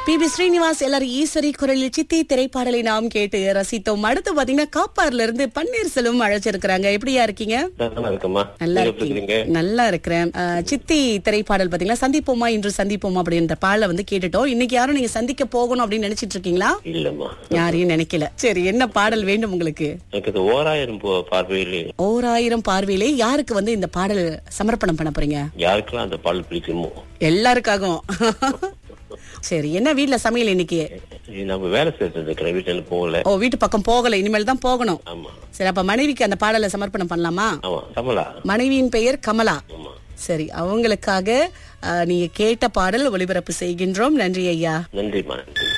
B B Srinivas எல்லாரும் ஈஸ்வரி குரலில் சித்தி திரைப்பாடலை நாம் கேட்டு ரசித்தோம் அடுத்து பாத்தீங்கன்னா காப்பார்ல இருந்து பன்னீர்செல்வம் அழைச்சிருக்கிறாங்க எப்படியா இருக்கீங்க நல்லா இருக்கம்மா நல்லா நீங்க எப்படி இருக்கீங்க இருக்கீங்க நல்லா இருக்கிறேன் அஹ், சித்தி திரைப்பாடல் பாத்தீங்களா சந்திப்போமா இன்று சந்திப்போமா அப்படின்ற பாடலை வந்து கேட்டுட்டோம் இன்னைக்கு யாரும் நீங்க சந்திக்க போகணும் அப்படின்னு நினைச்சிட்டு இருக்கீங்களா இல்லம்மா யாரையும் நினைக்கல சரி என்ன பாடல் வேண்டும் உங்களுக்கு எனக்கு இது ஓராயிரம் போ- பார்வையில் ஓராயிரம் பார்வையிலே யாருக்கு வந்து இந்த பாடல் சமர்ப்பணம் பண்ண போறீங்க யாருக்கெல்லாம் அந்த பாடல் பிடிக்குமோ எல்லாருக்காகவும் சரி என்ன வீட்ல சமையல் இன்னைக்கு இது நம்ம வேலை செய்யறது இருக்கிற வீட்டுல போகல ஓ வீட்டு பக்கம் போகல இனிமேல் தான் போகணும் ஆமா சரி அப்ப மனைவிக்கு அந்த பாடலை சமர்ப்பணம் பண்ணலாமா ஆமா கமலா மனைவியின் பெயர் கமலா ஆமா சரி அவங்களுக்காக அஹ், நீங்க கேட்ட பாடல் ஒளிபரப்பு செய்கின்றோம் நன்றி ஐயா நன்றிம்மா நன்றி